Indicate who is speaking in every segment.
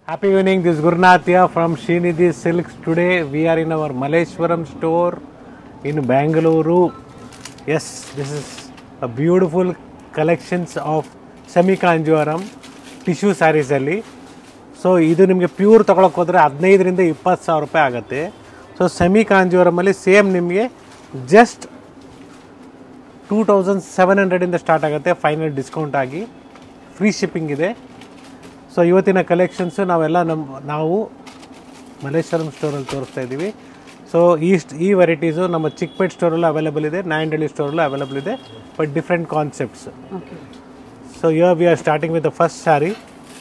Speaker 1: Happy evening, this is Gurnath here from Srinidhi Silks. Today we are in our Maleshwaram store in Bangalore. Yes, this is a beautiful collections of semi Kanjuvaram tissue ಸ್ಯಾರೀಸಲ್ಲಿ so ಇದು ನಿಮಗೆ pure ತೊಗೊಳಕ್ಕೆ ಹೋದರೆ ಹದಿನೈದರಿಂದ ಇಪ್ಪತ್ತು ಸಾವಿರ ರೂಪಾಯಿ ಆಗುತ್ತೆ ಸೊ ಸೆಮಿ ಕಾಂಜೀವರಮಲ್ಲಿ ಸೇಮ್ ನಿಮಗೆ ಜಸ್ಟ್ ಟೂ ತೌಸಂಡ್ ಸೆವೆನ್ ಹಂಡ್ರೆಡಿಂದ ಸ್ಟಾರ್ಟ್ ಆಗುತ್ತೆ ಫೈನಲ್ ಡಿಸ್ಕೌಂಟ್ ಆಗಿ ಫ್ರೀ ಶಿಪ್ಪಿಂಗ್ ಇದೆ ಸೊ ಇವತ್ತಿನ ಕಲೆಕ್ಷನ್ಸು ನಾವೆಲ್ಲ ನಮ್ಮ ನಾವು ಮಲ್ಲೇಶ್ವರಂ ಸ್ಟೋರಲ್ಲಿ ತೋರಿಸ್ತಾ ಇದ್ದೀವಿ ಸೊ ಈ ಸ್ಟ್- ಈ ವೆರೈಟೀಸು ನಮ್ಮ ಚಿಕ್ಕಪೇಟ್ ಸ್ಟೋರಲ್ಲೂ ಅವೈಲೇಬಲ್ ಇದೆ ನಾಯಂಡಳ್ಳಿ ಸ್ಟೋರಲ್ಲೂ ಅವೈಲೇಬಲ್ ಇದೆ but different concepts
Speaker 2: okay
Speaker 1: so here we are starting with the first sari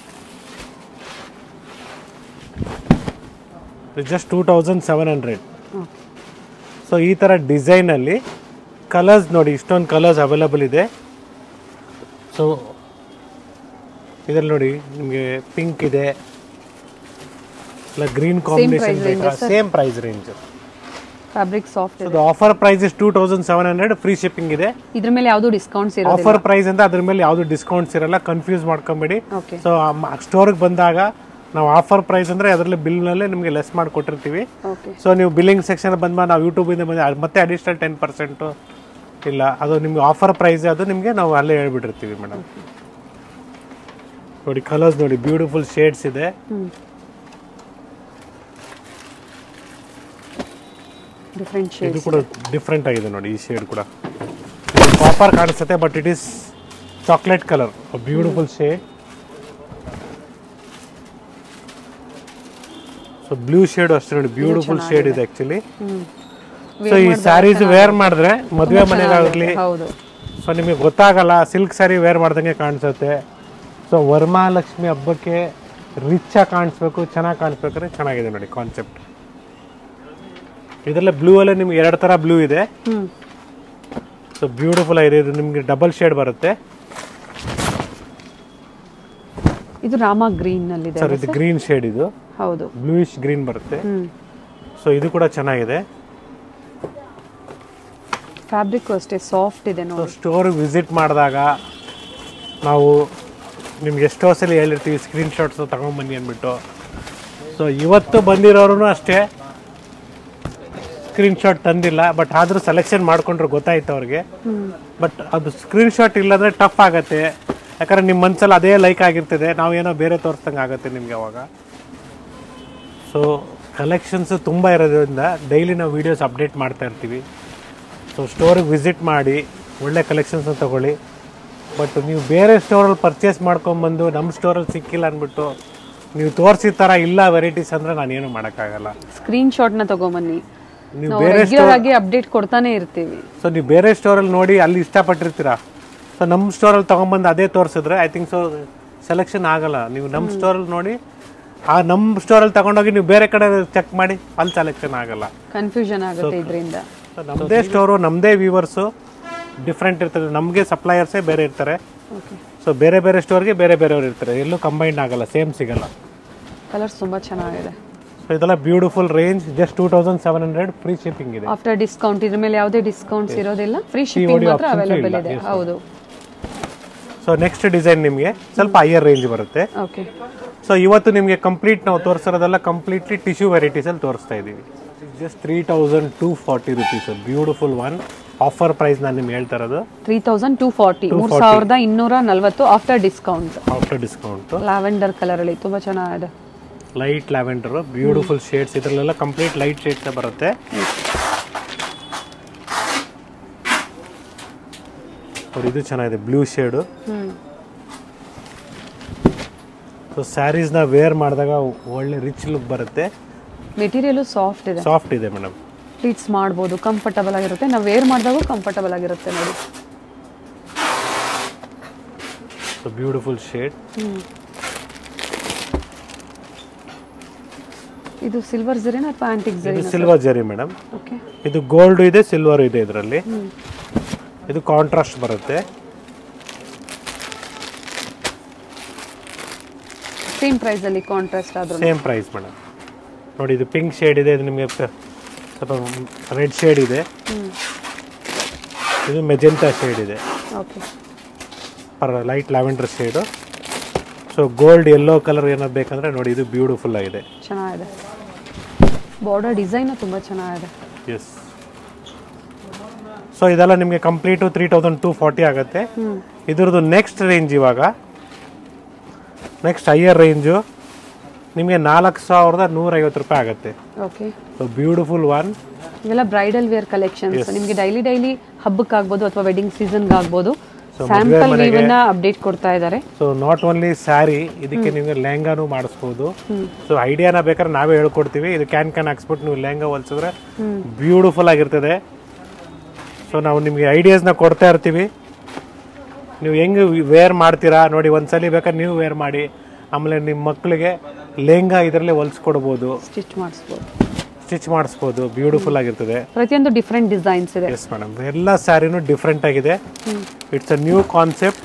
Speaker 1: just two thousand seven hundred
Speaker 2: okay
Speaker 1: so ಈ ಥರ ಡಿಸೈನಲ್ಲಿ ಕಲರ್ಸ್ ನೋಡಿ ಇಷ್ಟೊಂದು ಕಲರ್ಸ್ ಅವೈಲಬಲ್ ಇದೆ ಸೊ ಇದರಲ್ಲಿ ನೋಡಿ ನಿಮಗೆ ಪಿಂಕ್ ಇದೆ ಇಲ್ಲ ಗ್ರೀನ್ ಕಾಂಬಿನೇಷನ್
Speaker 2: range
Speaker 1: ಬೇಕಾ same price range
Speaker 2: fabric soft ಇದೆ
Speaker 1: so offer price is two thousand seven hundred free shipping ಇದೆ
Speaker 2: ಇದ್ರ ಮೇಲೆ ಯಾವುದು ಡಿಸ್ಕೌಂಟ್ಸ್ ಇರೋದಿಲ್ಲ
Speaker 1: ಆಫರ್ ಪ್ರೈಸ್ ಅಂತ ಅದ್ರ ಮೇಲೆ ಯಾವುದು ಡಿಸ್ಕೌಂಟ್ಸ್ ಇರಲ್ಲ ಕನ್ಫ್ಯೂಸ್ ಮಾಡ್ಕೊಂಬೇಡಿ
Speaker 2: ಓಕೆ
Speaker 1: ಸೊ ಸ್ಟೋರ್ಗೆ ಬಂದಾಗ ನಾವು ಆಫರ್ ಪ್ರೈಸ್ ಅಂದರೆ ಅದರಲ್ಲಿ ಬಿಲ್ನಲ್ಲೇ ನಿಮಗೆ ಲೆಸ್ ಮಾಡಿ ಕೊಟ್ಟಿರ್ತೀವಿ
Speaker 2: ಓಕೆ
Speaker 1: ಸೊ ನೀವು ಬಿಲ್ಲಿಂಗ್ ಸೆಕ್ಷನ್ ಬಂದ್ಮೇಲೆ ನಾವು ಯೂಟ್ಯೂಬಿಂದ ಬಂದು ಅದ್ ಮತ್ತೆ ಅಡಿಷ್ನಲ್ ಟೆನ್ ಪರ್ಸೆಂಟು ಇಲ್ಲ ಅದು ನಿಮ್ಗೆ ಆಫರ್ ಪ್ರೈಸ್ ಅದು ನಿಮಗೆ ನಾವು ಅಲ್ಲೇ ಹೇಳ್ಬಿಟ್ಟಿರ್ತೀವಿ ಮೇಡಮ್ ನೋಡಿ ಕಲರ್ಸ್ ನೋಡಿ ಬ್ಯೂಟಿಫುಲ್ ಶೇಡ್ಸ್ ಇದೆ
Speaker 2: ಹ್ಮ್ ಡಿಫ್ರೆಂಟ್
Speaker 1: ಇದು
Speaker 2: ಶೇಡ್ಸ್
Speaker 1: ಕೂಡ ಡಿಫ್ರೆಂಟ್ ಆಗಿದೆ ನೋಡಿ ಈ ಶೇಡ್ ಕೂಡ ಕಾಪರ್ ಕಾಣಿಸುತ್ತೆ but it is chocolate colour beautiful shade so blue shade ಅಷ್ಟೇ ನೋಡಿ ಬ್ಯೂಟಿಫುಲ್ ಶೇಡ್ ಇದೆ ಆಕ್ಚುಲಿ
Speaker 2: ಹ್ಮ್
Speaker 1: ಸೊ ಈ ಸ್ಯಾರೀಸ್ ವೇರ್ ಮಾಡಿದ್ರೆ ಮದುವೆ ಮನೆಗಾಗಲಿ
Speaker 2: ಹೌದು
Speaker 1: ಸೊ ನಿಮಗೆ ಗೊತ್ತಾಗಲ್ಲ ಸಿಲ್ಕ್ ಸ್ಯಾರಿ ವೇರ್ ಮಾಡ್ದಂಗೆ ಕಾಣಿಸುತ್ತೆ ಸೊ ವರಮಹಾಲಕ್ಷ್ಮಿ ಹಬ್ಬಕ್ಕೆ ರಿಚ್ ಆಗಿ ಕಾಣಿಸ್ಬೇಕು ಚೆನ್ನಾಗಿ ಕಾಣಿಸ್ಬೇಕಾದ್ರೆ ಚೆನ್ನಾಗಿದೆ ನೋಡಿ ಕಾನ್ಸೆಪ್ಟ್ ಇದರಲ್ಲೇ ಬ್ಲೂ ಅಲ್ಲೇ ನಿಮ್ಗೆ ಎರಡು ಥರ ಬ್ಲೂ ಇದೆ
Speaker 2: ಹ್ಮ್
Speaker 1: ಸೊ ಬ್ಯೂಟಿಫುಲ್ ಆಗಿದೆ ಇದು ನಿಮಗೆ ಡಬಲ್ ಶೇಡ್ ಬರುತ್ತೆ
Speaker 2: ಇದು ರಾಮ ಗ್ರೀನ್ ನಲ್ಲಿ ಇದೆ
Speaker 1: ಸರ್ ಇದು ಗ್ರೀನ್ ಶೇಡ್ ಇದು
Speaker 2: ಹೌದು
Speaker 1: ಬ್ಲೂಯಿಶ್ ಗ್ರೀನ್ ಬರುತ್ತೆ
Speaker 2: ಹ್ಮ್
Speaker 1: ಸೊ ಇದು ಕೂಡ ಚೆನ್ನಾಗಿದೆ
Speaker 2: ಫ್ಯಾಬ್ರಿಕ್ ಅಷ್ಟೇ ಸಾಫ್ಟ್ ಇದೆ
Speaker 1: ಸೊ
Speaker 2: ನೋಡಿ
Speaker 1: ಸ್ಟೋರಿಗೆ ವಿಸಿಟ್ ಮಾಡಿದಾಗ ನಾವು ನಿಮ್ಗೆ ಎಷ್ಟೋ ಸಲ ಹೇಳಿರ್ತೀವಿ ಸ್ಕ್ರೀನ್ ಶಾಟ್ಸ್ ತಗೊಂಬನ್ನಿ ಅಂದ್ಬಿಟ್ಟು ಸೊ ಇವತ್ತು ಬಂದಿರೋರು ಅಷ್ಟೇ ಸ್ಕ್ರೀನ್ ಶಾಟ್ ತಂದಿಲ್ಲ ಬಟ್ ಆದರೂ ಸೆಲೆಕ್ಷನ್ ಮಾಡ್ಕೊಂಡ್ರೆ ಗೊತ್ತಾಯ್ತು ಅವ್ರಿಗೆ
Speaker 2: ಹ್ಮ್
Speaker 1: ಬಟ್ ಅದು ಸ್ಕ್ರೀನ್ ಶಾಟ್ ಇಲ್ಲಂದ್ರೆ ಟಫ್ ಆಗುತ್ತೆ ಯಾಕಂದ್ರೆ ನಿಮ್ಮ ಮನಸ್ಸಲ್ಲಿ ಅದೇ ಲೈಕ್ ಆಗಿರ್ತದೆ ನಾವೇನೋ ಬೇರೆ ತೋರಿಸ್ದಂಗೆ ಆಗುತ್ತೆ ನಿಮಗೆ ಅವಾಗ ಸೊ ಕಲೆಕ್ಷನ್ಸ್ ತುಂಬ ಇರೋದ್ರಿಂದ ಡೈಲಿ ನಾವು ವೀಡಿಯೋಸ್ ಅಪ್ಡೇಟ್ ಮಾಡ್ತಾ ಇರ್ತೀವಿ ಸೊ ಸ್ಟೋರಿಗೆ ವಿಸಿಟ್ ಮಾಡಿ ಒಳ್ಳೆ ಕಲೆಕ್ಷನ್ಸ್ನ ತಗೊಳ್ಳಿ ಬಟ್ ನೀವು ಬೇರೆ ಸ್ಟೋರಲ್ಲಿ ಪರ್ಚೇಸ್ ಮಾಡ್ಕೊಂಬಂದು ನಮ್ಮ ಸ್ಟೋರಲ್ಲಿ ಸಿಕ್ಕಿಲ್ಲ ಅಂದ್ಬಿಟ್ಟು ನೀವು ತೋರಿಸಿದ ಥರ ಇಲ್ಲ ವೆರೈಟೀಸ್ ಅಂದರೆ ನಾನೇನು ಮಾಡೋಕ್ಕಾಗಲ್ಲ
Speaker 2: ಸ್ಕ್ರೀನ್ ಶಾಟ್ ನ ತಗೊಂಬನ್ನಿ
Speaker 1: ನೀವು
Speaker 2: ನಾವು
Speaker 1: ಬೇರೆ
Speaker 2: ರೆಗ್ಯುಲರ್ ಆಗಿ ಅಪ್ಡೇಟ್ ಕೊಡ್ತಾನೆ ಇರ್ತೀವಿ
Speaker 1: ಸೊ ನೀವು ಬೇರೆ ಸ್ಟೋರಲ್ಲಿ ನೋಡಿ ಅಲ್ಲಿ ಇಷ್ಟಪಟ್ಟಿರ್ತೀರಾ ಸೊ ನಮ್ಮ ಸ್ಟೋರಲ್ಲಿ ತೊಗೊಂಬಂದು ಅದೇ ತೋರಿಸಿದ್ರೆ ಐ ಥಿಂಕ್ ಸೊ ಸೆಲೆಕ್ಷನ್ ಆಗಲ್ಲ ನೀವು ನಮ್ಮ ಸ್ಟೋರಲ್ಲಿ ನೋಡಿ ಆ ನಮ್ಮ ಸ್ಟೋರಲ್ಲಿ ತಗೊಂಡೋಗಿ ನೀವು ಬೇರೆ ಕಡೆ ಚೆಕ್ ಮಾಡಿ ಅಲ್ಲಿ ಸೆಲೆಕ್ಷನ್ ಆಗಲ್ಲ
Speaker 2: ಕನ್ಫ್ಯೂಷನ್ ಆಗುತ್ತೆ ಇದರಿಂದ
Speaker 1: ಸೊ ನಮ್ಮದೇ ಸ್ಟೋರು ನಮ್ಮದೇ ವ್ಯೂವರ್ಸು ಡಿಫ್ರೆಂಟ್ ಇರ್ತದೆ ನಮಗೆ ಸಪ್ಲೈಯರ್ಸೇ ಬೇರೆ ಇರ್ತಾರೆ
Speaker 2: ಓಕೆ
Speaker 1: ಸೊ ಬೇರೆ ಬೇರೆ ಸ್ಟೋರ್ಗೆ ಬೇರೆ ಬೇರೆಯವ್ರು ಇರ್ತಾರೆ ಎಲ್ಲೂ ಕಂಬೈಂಡ್ ಆಗಲ್ಲ ಸೇಮ್ ಸಿಗಲ್ಲ
Speaker 2: ಕಲರ್ಸ್ ತುಂಬಾ ಚೆನ್ನಾಗಿದೆ
Speaker 1: ಸೊ ಇದೆಲ್ಲ beautiful range just two thousand seven hundred free shipping ಇದೆ
Speaker 2: ಆಫ್ಟರ್ ಡಿಸ್ಕೌಂಟ್ ಇದ್ರ ಮೇಲೆ ಯಾವುದೇ ಡಿಸ್ಕೌಂಟ್ಸ್ ಇರೋದಿಲ್ಲ ಫ್ರೀ ಶಿಪ್ಪಿಂಗ್ ಮಾತ್ರ
Speaker 1: options
Speaker 2: ಅವೈಲೇಬಲ್
Speaker 1: ಇಲ್ಲ.
Speaker 2: ಇದೆ
Speaker 1: Yes,
Speaker 2: ಹೌದು
Speaker 1: ಸೊ ನೆಕ್ಸ್ಟ್ ಡಿಸೈನ್ ನಿಮಗೆ ಸ್ವಲ್ಪ ಹೈಯರ್ ರೇಂಜ್ ಬರುತ್ತೆ
Speaker 2: ಓಕೆ
Speaker 1: ಸೊ ಇವತ್ತು ನಿಮಗೆ ಕಂಪ್ಲೀಟ್ ನಾವು ತೋರಿಸಿರೋದೆಲ್ಲ ಕಂಪ್ಲೀಟ್ಲಿ ಟಿಶ್ಯೂ ವೆರೈಟೀಸಲ್ಲಿ ತೋರಿಸ್ತಾ ಇದ್ದೀವಿ just three thousand two forty rupees beautiful one offer price ನಾನು ನಿಮ್ಗೆ ಹೇಳ್ತಾ ಇರೋದು
Speaker 2: ತ್ರೀ ತೌಸಂಡ್ ಟೂ ಫಾರ್ಟಿ ಮೂರ್ ಸಾವಿರದ ಇನ್ನೂರ ನಲ್ವತ್ತು after discount
Speaker 1: after discount
Speaker 2: lavender colour ಅಲ್ಲಿ ತುಂಬಾ ಚೆನ್ನಾಗಿದೆ
Speaker 1: ಲೈಟ್ ಲ್ಯಾವೆಂಡರು ಬ್ಯೂಟಿಫುಲ್ ಶೇಡ್ಸ್ ಇದರಲ್ಲೆಲ್ಲ ಕಂಪ್ಲೀಟ್ ಲೈಟ್ ಶೇಡ್ಸೇ ಬರುತ್ತೆ ನೋಡಿ ಇದು ಚೆನ್ನಾಗಿದೆ ಬ್ಲೂ ಶೇಡು
Speaker 2: ಹ್ಮ್
Speaker 1: ಸೊ ಸ್ಯಾರೀಸ್ನ ವೇರ್ ಮಾಡಿದಾಗ ಒಳ್ಳೆ ರಿಚ್ ಲುಕ್ ಬರುತ್ತೆ
Speaker 2: ಮೆಟೀರಿಯಲ್ ಸಾಫ್ಟ್ ಇದೆ
Speaker 1: ಸಾಫ್ಟ್ ಇದೆ ಮೇಡಮ್
Speaker 2: ಪ್ಲೀಟ್ಸ್ ಮಾಡ್ಬೋದು ಕಂಫರ್ಟಬಲ್ ಆಗಿರುತ್ತೆ ನಾವು ವೇರ್ ಮಾಡಿದಾಗೂ ಕಂಫರ್ಟಬಲ್ ಆಗಿರುತ್ತೆ ನೋಡಿ
Speaker 1: ಸೊ ಬ್ಯೂಟಿಫುಲ್ ಶೇಡ್
Speaker 2: ಹ್ಮ್ ಇದು ಸಿಲ್ವರ್ ಜರಿನ ಅಥವಾ ಆಂಟಿಕ್
Speaker 1: ಇದು
Speaker 2: ಜರಿನ
Speaker 1: ಸಿಲ್ವರ್ ಜರಿ ಮೇಡಮ್
Speaker 2: ಓಕೆ
Speaker 1: ಇದು ಗೋಲ್ಡ್ ಇದೆ ಸಿಲ್ವರ್ ಇದೆ ಇದರಲ್ಲಿ ಇದು ಕಾಂಟ್ರಾಸ್ಟ್ ಬರುತ್ತೆ
Speaker 2: ಸೇಮ್ ಪ್ರೈಸ್ ಅಲ್ಲಿ ಕಾಂಟ್ರಾಸ್ಟ್ ಆದ್ರೂ
Speaker 1: ಸೇಮ್ ಪ್ರೈಸ್ ಮೇಡಮ್ ನೋಡಿ ಇದು ಪಿಂಕ್ ಶೇಡ್ ಇದೆ ಇದು ನಿಮಗೆ ಪ- ಸ್ವಲ್ಪ ರೆಡ್ ಶೇಡ್ ಇದೆ
Speaker 2: ಹ್ಮ್
Speaker 1: ಇದು ಮೆಜೆಂಟಾ ಶೇಡ್ ಇದೆ
Speaker 2: ಓಕೆ
Speaker 1: ಪರ್ light lavender shade so gold yellow colour ಏನಾದ್ರು ಬೇಕಂದ್ರೆ ನೋಡಿ ಇದು ಬ್ಯೂಟಿಫುಲ್ ಆಗಿದೆ
Speaker 2: ಚೆನ್ನಾಗಿದೆ ಬಾರ್ಡರ್ ಡಿಸೈನು ತುಂಬ ಚೆನ್ನಾಗಿದೆ
Speaker 1: ಎಸ್ ಸೊ ಇದೆಲ್ಲ ನಿಮಗೆ complete three thousand two forty ಆಗುತ್ತೆ ಇದ್ರದ್ದು ನೆಕ್ಸ್ಟ್ ರೇಂಜ್ ಇವಾಗ ನೆಕ್ಸ್ಟ್ ಹೈಯರ್ ರೇಂಜು ನಿಮಗೆ ನಾಲ್ಕು ಸಾವಿರದ ನೂರೈವತ್ತು ರೂಪಾಯಿ ಆಗುತ್ತೆ
Speaker 2: ಓಕೆ
Speaker 1: ಸೊ ಬ್ಯೂಟಿಫುಲ್ ಒನ್
Speaker 2: ಇವೆಲ್ಲ ಬ್ರೈಡಲ್ ವೇರ್ ಕಲೆಕ್ಷನ್ಸ್ ನಿಮಗೆ ಡೈಲಿ ಡೈಲಿ ಹಬ್ಬಕ್ಕೆ ಆಗ್ಬೋದು ಅಥವಾ ವೆಡ್ಡಿಂಗ್ ಸೀಸನ್ಗೆ ಆಗ್ಬೋದು ಸ್ಯಾಂಪಲ್ ಇವನ್ನ ಅಪ್ಡೇಟ್ ಕೊಡ್ತಾ ಇದ್ದಾರೆ
Speaker 1: ಸೊ ನಾಟ್ ಓನ್ಲಿ ಸ್ಯಾರಿ ಇದಕ್ಕೆ ನಿಮಗೆ ಲೆಹಂಗಾನು ಮಾಡಿಸ್ಬೋದು ಸೊ ಐಡಿಯಾನ ಬೇಕಾದ್ರೆ ನಾವೇ ಹೇಳ್ಕೊಡ್ತೀವಿ ಇದು ಕ್ಯಾನ್ ಕ್ಯಾನ್ ಹಾಕ್ಸ್ಬಿಟ್ಟು ನೀವು ಲೆಹಂಗಾ ಹೊಲ್ಸಿದ್ರೆ ಬ್ಯೂಟಿಫುಲ್ ಆಗಿರ್ತದೆ ಸೊ ನಾವು ನಿಮಗೆ ಐಡಿಯಾಸ್ನ ಕೊಡ್ತಾ ಇರ್ತೀವಿ ನೀವು ಹೆಂಗೆ ವೇರ್ ಮಾಡ್ತೀರಾ ನೋಡಿ ಒಂದ್ಸಲಿ ಬೇಕಾದ್ರೆ ನೀವು ವೇರ್ ಮಾಡಿ ಆಮೇಲೆ ನಿಮ್ಮ ಮಕ್ಕಳಿಗೆ ಲೆಹಂಗಾ ಇದರಲ್ಲೇ ಹೊಲ್ಸ್ಕೊಡ್ಬೋದು
Speaker 2: ಸ್ಟಿಚ್ ಮಾಡಿಸ್ಬೋದು
Speaker 1: ಸ್ಟಿಚ್ ಮಾಡಿಸ್ಬೋದು ಬ್ಯೂಟಿಫುಲ್ ಆಗಿರ್ತದೆ
Speaker 2: ಪ್ರತಿಯೊಂದು ಡಿಫ್ರೆಂಟ್ ಡಿಸೈನ್ಸ್ ಇದೆ
Speaker 1: ಎಸ್ ಮೇಡಮ್ ಎಲ್ಲ ಸ್ಯಾರಿನೂ ಡಿಫ್ರೆಂಟ್ ಆಗಿದೆ it's a new concept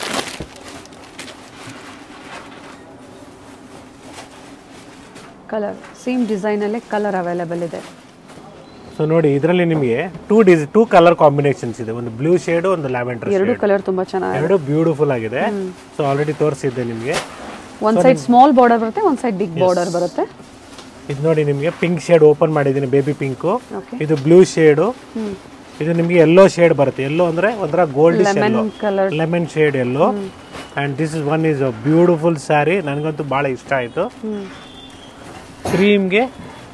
Speaker 2: colour same ಡಿಸೈನಲ್ಲೇ ಕಲರ್ ಅವೈಲೇಬಲ್ ಇದೆ
Speaker 1: ಸೊ ನೋಡಿ ಇದರಲ್ಲಿ ನಿಮಗೆ ಟೂ ಡಿಸ್ ಟೂ ಕಲರ್ ಕಾಂಬಿನೇಷನ್ಸ್ ಇದೆ ಒಂದು ಬ್ಲೂ ಶೇಡ್ ಒಂದು ಲ್ಯಾವೆಂಡರ್
Speaker 2: ಎರಡು ಕಲರ್ ತುಂಬಾ ಚೆನ್ನಾಗಿದೆ
Speaker 1: ಎರಡು ಬ್ಯೂಟಿಫುಲ್ ಆಗಿದೆ ಸೊ ಆಲ್ರೆಡಿ ತೋರಿಸಿದ್ದೆ ನಿಮಗೆ
Speaker 2: ಒಂದ್ ಸೈಡ್ ಸ್ಮಾಲ್ ಬಾರ್ಡರ್ ಬರುತ್ತೆ ಒಂದ್ ಸೈಡ್ ಬಿಗ್ ಬಾರ್ಡರ್ ಬರುತ್ತೆ
Speaker 1: ಇದು ನೋಡಿ ನಿಮಗೆ ಪಿಂಕ್ ಶೇಡ್ ಓಪನ್ ಮಾಡಿದ್ದೀನಿ ಬೇಬಿ ಪಿಂಕು
Speaker 2: ಓಕೆ
Speaker 1: ಇದು ಬ್ಲೂ ಶೇಡು ಇದು ನಿಮಗೆ ಎಲ್ಲೋ ಶೇಡ್ ಬರುತ್ತೆ ಎಲ್ಲೋ ಅಂದ್ರೆ ಒಂಥರ gold
Speaker 2: lemon colour
Speaker 1: lemon shade yellow and this is one is a beautiful sari ನನಗಂತೂ ಭಾಳ ಇಷ್ಟ ಆಯಿತು ಕ್ರೀಮ್ಗೆ